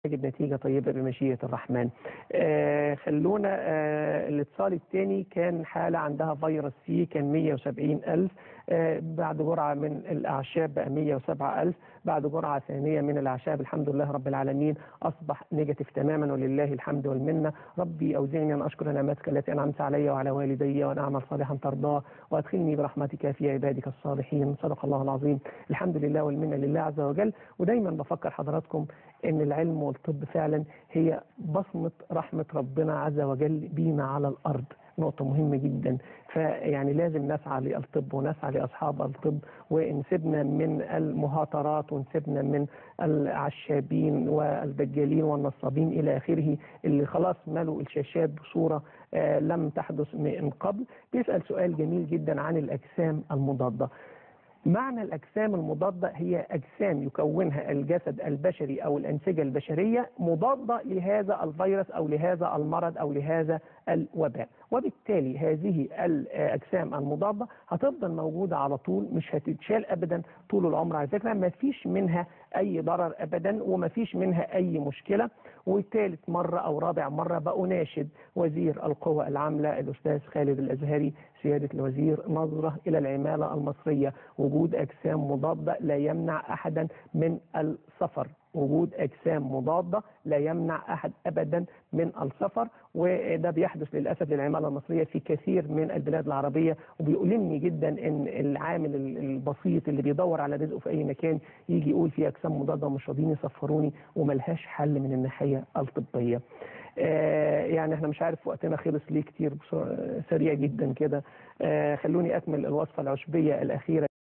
نجد نتيجة طيبة بمشيئة الرحمن آه خلونا آه الاتصال الثاني كان حالة عندها فيروس سي كان 170 ألف آه بعد جرعة من الأعشاب بقى 107 ألف بعد جرعة ثانية من الأعشاب الحمد لله رب العالمين أصبح نيجاتيف تماما ولله الحمد والمنة ربي أوزعني أن أشكر نعمتك التي أنعمت علي وعلى والدي وأن أعمل صالحا ترضاه وأدخلني برحمتك في عبادك الصالحين صدق الله العظيم الحمد لله والمنة لله عز وجل ودايما بفكر حضراتكم ان العلم والطب فعلا هي بصمة رحمة ربنا عز وجل بينا على الأرض نقطة مهمة جدا فيعني لازم نسعى للطب ونسعى لأصحاب الطب ونسيبنا من المهاترات ونسيبنا من العشابين والدجالين والنصابين إلى آخره اللي خلاص ملوا الشاشات بصورة آه لم تحدث من قبل بيسأل سؤال جميل جدا عن الأجسام المضادة معنى الأجسام المضادة هي أجسام يكونها الجسد البشري أو الأنسجة البشرية مضادة لهذا الفيروس أو لهذا المرض أو لهذا الوباء وبالتالي هذه الأجسام المضادة هتفضل موجودة على طول مش هتتشال أبدا طول العمر على فكرة ما فيش منها أي ضرر أبدا وما فيش منها أي مشكلة وثالث مرة أو رابع مرة بأناشد وزير القوى العاملة الأستاذ خالد الأزهري سيادة الوزير نظرة إلى العمالة المصرية وجود أجسام مضادة لا يمنع أحدا من السفر وجود أجسام مضادة لا يمنع أحد أبدا من السفر وده بيحدث للأسف للعمالة المصرية في كثير من البلاد العربية وبيؤلمني جدا أن العامل البسيط اللي بيدور على رزقه في أي مكان يجي يقول في أجسام مضادة ومش راضيين يسفروني وملهاش حل من الناحية الطبية آه يعني احنا مش عارف وقتنا خلص ليه كتير سريع جدا كده آه خلوني أكمل الوصفة العشبية الأخيرة